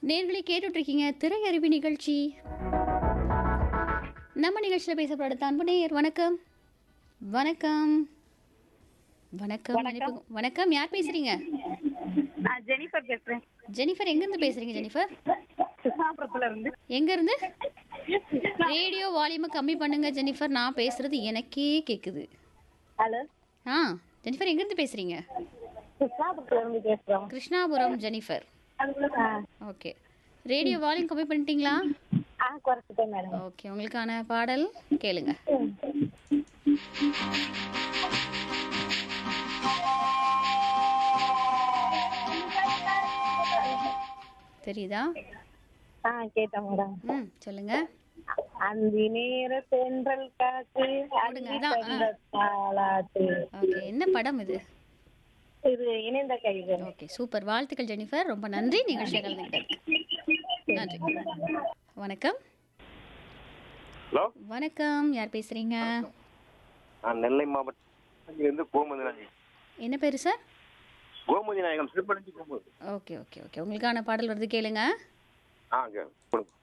நேர்களை கேட்டுட்டு இருக்கீங்க திரையறிவி நிகழ்ச்சி நம்ம நிகழ்ச்சியில் பேசப்படுத்த அன்பு நேயர் வணக்கம் வணக்கம் வணக்கம் இணைப்பு- வணக்கம் யார் பேசுறீங்க நான் ஜெனிஃபர் பேசுறேன் ஜெனிஃபர் எங்கேருந்து பேசுறீங்க ஜெனிஃபர் கிருஷ்ணாபுரத்துல இருந்து எங்கேருந்து ரேடியோ வால்யூமை கம்மி பண்ணுங்க ஜெனிஃபர் நான் பேசுறது எனக்கே கேட்குது ஹலோ ஆ ஜெனிஃபர் எங்கேருந்து பேசுறீங்க கிருஷ்ணாபுரத்துல இருந்து பேசுறோம் கிருஷ்ணாபுரம் ஜெனிஃபர் ஆ, ஓகே ரேடியோ வால்யூம் கம்மி பண்ணிட்டீங்களா ஆ குறைச்சிட்டேன் மேடம் ஓகே உங்களுக்கான பாடல் கேளுங்க தெரியுதா ஆ கேட்டேன் மேடம் ம் சொல்லுங்க அந்தி நேர தென்றல் காற்று போடுங்க, அதான், ஆ. தாளாட்டு ஓகே என்ன படம் இது இது இணைந்த கைகள் ஓகே சூப்பர் வாழ்த்துக்கள் ஜெனிஃபர் ரொம்ப நன்றி நிகழ்ச்சியை கலந்துக்கிட்டது நன்றி வணக்கம் ஹலோ வணக்கம் யார் பேசுறீங்க நான் நெல்லை மாவட்டத்திலிருந்து கோமதி நாயகம் என்ன பேர் சார் கோமதி நாயகம் சிறுபடிஞ்சு கோமதி ஓகே ஓகே ஓகே உங்களுக்கான பாடல் வருது கேளுங்க ஆ இங்க கொடுங்க